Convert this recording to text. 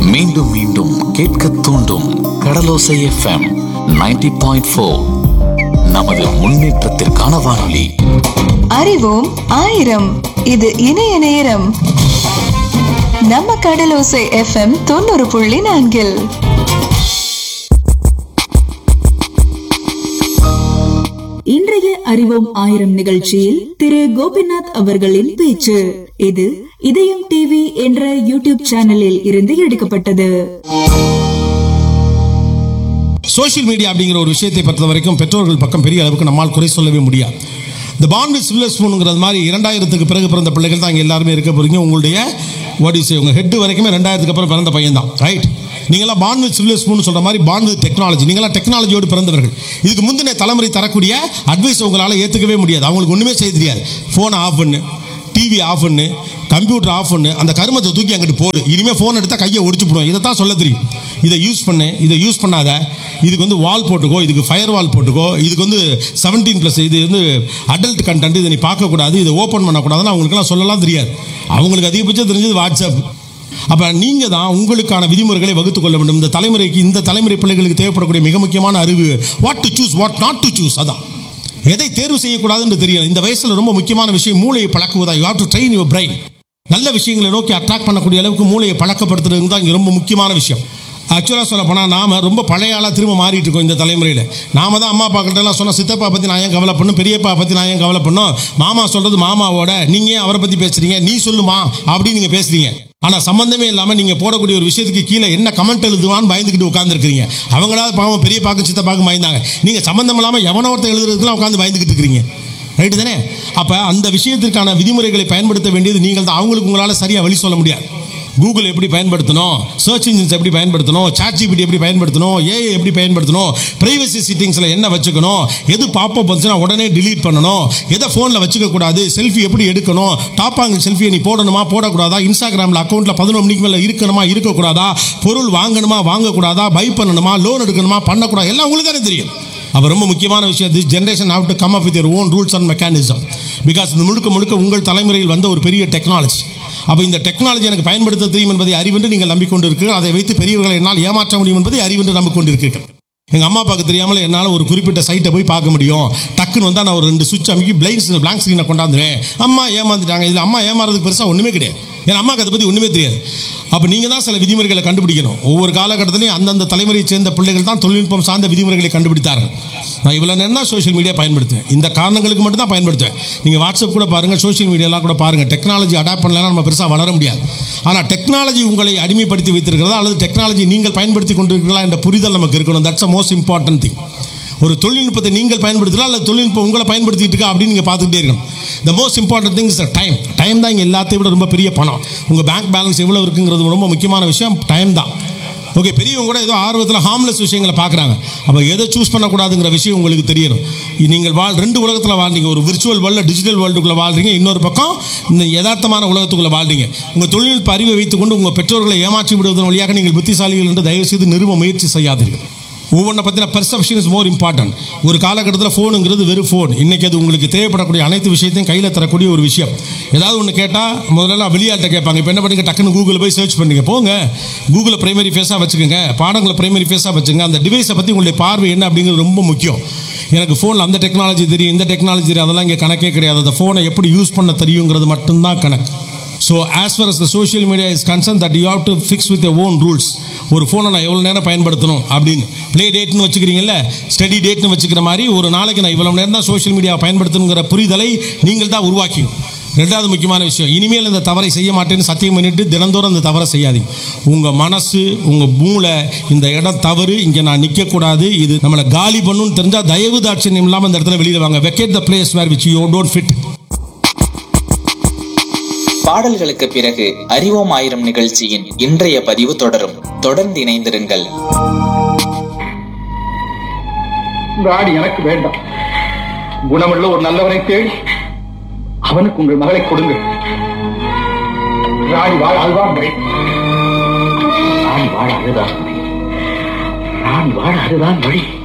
மீண்டும் மீண்டும் கேட்க தூண்டும் கடலோசை எஃப்எம் 90.4 பாயிண்ட் நமது முன்னேற்றத்திற்கான வானொலி அறிவோம் ஆயிரம் இது இணைய நேரம் நம்ம கடலோசை எஃப்எம் தொண்ணூறு புள்ளி நான்கில் இன்றைய அறிவோம் ஆயிரம் நிகழ்ச்சியில் திரு கோபிநாத் அவர்களின் பேச்சு இது இதயம் டிவி என்ற யூடியூப் சேனலில் இருந்து எடுக்கப்பட்டது சோஷியல் மீடியா அப்படிங்கிற ஒரு விஷயத்தை பொறுத்த வரைக்கும் பெற்றோர்கள் பக்கம் பெரிய அளவுக்கு நம்மால் குறை சொல்லவே முடியாது இந்த பாண்ட் வித் சில்வர் ஸ்பூனுங்கிறது மாதிரி இரண்டாயிரத்துக்கு பிறகு பிறந்த பிள்ளைகள் தான் இங்கே எல்லாருமே இருக்க போறீங்க உங்களுடைய வாட் இஸ் உங்கள் ஹெட் வரைக்குமே ரெண்டாயிரத்துக்கு அப்புறம் பிறந்த பையன் தான் ரைட் நீங்களாம் பாண்ட் வித் சில்வர் ஸ்பூன் சொல்ற மாதிரி பாண்ட் வித் டெக்னாலஜி நீங்களாம் டெக்னாலஜியோடு பிறந்தவர்கள் இதுக்கு முந்தின தலைமுறை தரக்கூடிய அட்வைஸ் உங்களால் ஏற்றுக்கவே முடியாது அவங்களுக்கு ஒன்றுமே செய்ய தெரியாது ஃபோனை ஆஃப் பண்ணு டிவி ஆஃப் பண்ணு கம்ப்யூட்டர் ஆஃப் பண்ணு அந்த கருமத்தை தூக்கி அங்கிட்டு போடு இனிமேல் ஃபோன் எடுத்தால் கையை ஒடிச்சு போடுவோம் இதை தான் சொல்ல தெரியும் இதை யூஸ் பண்ணு இதை யூஸ் பண்ணாத இதுக்கு வந்து வால் போட்டுக்கோ இதுக்கு ஃபயர் வால் போட்டுக்கோ இதுக்கு வந்து செவன்டீன் ப்ளஸ் இது வந்து அடல்ட் கண்டென்ட் இதை நீ பார்க்கக்கூடாது இதை ஓப்பன் பண்ணக்கூடாதுன்னு அவங்களுக்குலாம் சொல்லலாம் தெரியாது அவங்களுக்கு அதிகபட்சம் தெரிஞ்சது வாட்ஸ்அப் அப்போ நீங்கள் தான் உங்களுக்கான விதிமுறைகளை வகுத்துக் கொள்ள வேண்டும் இந்த தலைமுறைக்கு இந்த தலைமுறை பிள்ளைகளுக்கு தேவைப்படக்கூடிய மிக முக்கியமான அறிவு what to choose what not to choose அதான் எதை தேர்வு செய்யக்கூடாதுன்னு தெரியல இந்த வயசுல ரொம்ப முக்கியமான விஷயம் மூளையை பழக்குவதா you have to train your brain நல்ல விஷயங்களை நோக்கி அட்ராக்ட் பண்ணக்கூடிய அளவுக்கு மூளையை பழக்கப்படுத்துறது தான் இங்கே ரொம்ப முக்கியமான விஷயம் ஆக்சுவலாக சொல்ல போனால் நாம ரொம்ப பழைய ஆளாக திரும்ப மாறிட்டு இருக்கோம் இந்த தலைமுறையில் நாம தான் அம்மா அப்பா கிட்ட எல்லாம் சொன்ன சித்தப்பா பற்றி நான் ஏன் கவலை பண்ணும் பெரியப்பா பற்றி நான் ஏன் கவலை பண்ணும் மாமா சொல்றது மாமாவோட நீங்க ஏன் அவரை பற்றி பேசுறீங்க நீ சொல்லுமா அப்படின்னு நீங்க பேசுறீங்க ஆனா சம்பந்தமே இல்லாம நீங்க போடக்கூடிய ஒரு விஷயத்துக்கு கீழே என்ன கமெண்ட் எழுதுவான்னு பயந்துக்கிட்டு உட்காந்துருக்கீங்க அவங்களாவது பாவம் பெரிய பாக்கு சித்தப்பாக்கு பயந்தாங்க நீங்க சம்பந்தம் இல்லாம எவனோ ஒருத்தர் எழுதுறதுக்குலாம் உட்காந்து பயந்துக்கிட்டு இருக்கிறீங்க ரைட்டு தானே அப்ப அந்த விஷயத்திற்கான விதிமுறைகளை பயன்படுத்த வேண்டியது நீங்கள் தான் அவங்களுக்கு உங்களால சரியா வழி சொல்ல முடியாது கூகுள் எப்படி பயன்படுத்தணும் சர்ச் இன்ஜின்ஸ் எப்படி பயன்படுத்தணும் சாட் ஜிபிடி எப்படி பயன்படுத்தணும் ஏஐ எப்படி பயன்படுத்தணும் பிரைவசி செட்டிங்ஸில் என்ன வச்சுக்கணும் எது பாப்பப் வந்துச்சுன்னா உடனே delete பண்ணணும் எதை ஃபோனில் வச்சுக்க கூடாது செல்ஃபி எப்படி எடுக்கணும் டாப் ஆங்கிள் செல்ஃபியை நீ போடணுமா போடக்கூடாதா இன்ஸ்டாகிராமில் அக்கௌண்ட்டில் பதினொரு மணிக்கு மேலே இருக்கணுமா இருக்கக்கூடாதா பொருள் வாங்கணுமா வாங்கக்கூடாதா பை பண்ணணுமா லோன் எடுக்கணுமா பண்ணக்கூடாது எல்லாம் உங்களுக்கு தானே தெரியும் அப்போ ரொம்ப முக்கியமான விஷயம் this generation have to come up with own rules and mechanism because இது முழுக்க முழுக்க உங்கள் தலைமுறையில் வந்த ஒரு பெரிய டெக்னாலஜி அப்போ இந்த டெக்னாலஜி எனக்கு பயன்படுத்த தெரியும் என்பதை அறிவென்று நீங்கள் நம்பிக்கொண்டிருக்கிறீர்கள் அதை வைத்து பெரியவர்களை என்னால் ஏமாற்ற முடியும் என்பதை அறிவென்று நம்பிக்கொண்டிருக்கிறீர்கள் எங்கள் அம்மா அப்பாவுக்கு தெரியாமல் என்னால் ஒரு குறிப்பிட்ட சைட்டை போய் பார்க்க முடியும் டக்குன்னு வந்தால் நான் ஒரு ரெண்டு சுவிட்ச் அமைக்கி பிளைண்ட்ஸ் பிளாங்க் ஸ்க்ரீனை கொண்டாந்துருவேன் அம்மா ஏமாந்துட்டாங்க இதில் அம்மா ஏமாறதுக்கு பெருசாக ஒன்றுமே கிடையாது என் அம்மாவுக்கு அதை பற்றி ஒன்றுமே தெரியாது அப்போ நீங்கள் தான் சில விதிமுறைகளை கண்டுபிடிக்கணும் ஒவ்வொரு காலகட்டத்திலையும் அந்தந்த தலைமுறையை சேர்ந்த பிள்ளைகள் தான் தொழில்நுட்பம் சார்ந்த விதிமுறைகளை கண்டுபிடித்தார்கள் நான் இவ்வளோ நேரம் தான் சோஷியல் மீடியா பயன்படுத்துவேன் இந்த காரணங்களுக்கு மட்டும் தான் பயன்படுத்துவேன் நீங்கள் வாட்ஸ்அப் கூட பாருங்கள் சோஷியல் மீடியாலாம் கூட பாருங்கள் டெக்னாலஜி அடாப்ட் பண்ணலன்னா நம்ம பெருசாக வளர முடியாது ஆனால் டெக்னாலஜி உங்களை அடிமைப்படுத்தி வைத்திருக்கிறதா அல்லது டெக்னாலஜி நீங்கள் பயன்படுத்தி கொண்டிருக்கிறீர்களா என்ற புரிதல் நமக்கு இருக்கணும் that's a most important thing ஒரு தொழில்நுட்பத்தை நீங்கள் பயன்படுத்தலாம் அல்லது தொழில்நுட்பம் உங்களை பயன்படுத்திட்டு இருக்கா அப்படின்னு நீங்கள் பார்த்துக்கிட்டே இருக்கணும் the most important thing is the time time தான் இங்கே எல்லாத்தையும் விட ரொம்ப பெரிய பணம் உங்கள் பேங்க் பேலன்ஸ் எவ்வளோ இருக்குங்கிறது ரொம்ப முக்கியமான விஷயம் டைம் தான் ஓகே பெரியவங்க கூட ஏதோ ஆர்வத்தில் ஹார்ம்லெஸ் விஷயங்களை பார்க்குறாங்க அப்போ எதை சூஸ் பண்ணக்கூடாதுங்கிற விஷயம் உங்களுக்கு தெரியணும் இ- நீங்கள் வாழ் ரெண்டு உலகத்தில் வாழ்றீங்க ஒரு விர்ச்சுவல் வேர்ல்டு டிஜிட்டல் வேர்ல்டுக்குள்ளே வாழ்றீங்க இன்னொரு பக்கம் இந்த யதார்த்தமான உலகத்துக்குள்ளே வாழ்றீங்க உங்கள் தொழில்நுட்ப அறிவை வைத்துக்கொண்டு உங்கள் பெற்றோர்களை ஏமாற்றி விடுவதன் வழியாக நீங்கள் புத்திசாலிகள் என்று தயவு செய்து நிறுவ முயற்சி செய்யாதீர்கள் ஒவ்வொன்றை பற்றின பெர்செப்ஷன் இஸ் மோர் இம்பார்ட்டன்ட் ஒரு காலகட்டத்தில் ஃபோனுங்கிறது வெறும் ஃபோன் இன்னைக்கு அது உங்களுக்கு தேவைப்படக்கூடிய அனைத்து விஷயத்தையும் கையில் தரக்கூடிய ஒரு விஷயம் ஏதாவது ஒன்று கேட்டால் முதல்ல வெளியாட்ட கேட்பாங்க இப்போ என்ன பண்ணுங்க டக்குன்னு கூகுளில் போய் சர்ச் பண்ணுங்க போங்க கூகுளை பிரைமரி ஃபேஸாக வச்சுக்கோங்க பாடங்களை பிரைமரி ஃபேஸாக வச்சுங்க அந்த டிவைஸை பற்றி உங்களுடைய பார்வை என்ன அப்படிங்கிறது ரொம்ப முக்கியம் எனக்கு ஃபோனில் அந்த டெக்னாலஜி தெரியும் இந்த டெக்னாலஜி தெரியும் அதெல்லாம் இங்கே கணக்கே கிடையாது அந்த ஃபோனை எப்படி யூஸ் பண்ண தெரியுங்கிறது மட்டும்தான் கணக்கு so as far as the social media is concern that you have to fix with own rules ஒரு ஃபோனை நான் எவ்வளோ நேரம் பயன்படுத்தணும் அப்படின்னு ப்ளே டேட்னு வச்சுக்கிறீங்கல்ல ஸ்டடி டேட்னு வச்சுக்கிற மாதிரி ஒரு நாளைக்கு நான் இவ்வளோ நேரம் தான் சோஷியல் மீடியா பயன்படுத்தணுங்கிற புரிதலை நீங்கள் தான் உருவாக்கியும் ரெண்டாவது முக்கியமான விஷயம் இனிமேல் இந்த தவறை செய்ய மாட்டேன்னு சத்தியம் பண்ணிட்டு தினந்தோறும் இந்த தவறை செய்யாதீங்க உங்கள் மனசு உங்கள் மூளை இந்த இடம் தவறு இங்கே நான் நிற்கக்கூடாது இது நம்மளை காலி பண்ணுன்னு தெரிஞ்சால் தயவு தாட்சண்யம் இல்லாமல் இந்த இடத்துல வெளியில் வாங்க vacate the place where which you don't fit பாடல்களுக்கு பிறகு அறிவோம் ஆயிரம் நிகழ்ச்சியின் இன்றைய பதிவு தொடரும் தொடர்ந்து இணைந்திருங்கள் ராணி எனக்கு வேண்டாம் குணமுள்ள ஒரு நல்லவனை தேடி அவனுக்கு உங்கள் மகளை கொடுங்கள் ராணி வாழ அதுதான் வழி ராணி வாழ அதுதான் வழி ராணி வாழ அதுதான் வழி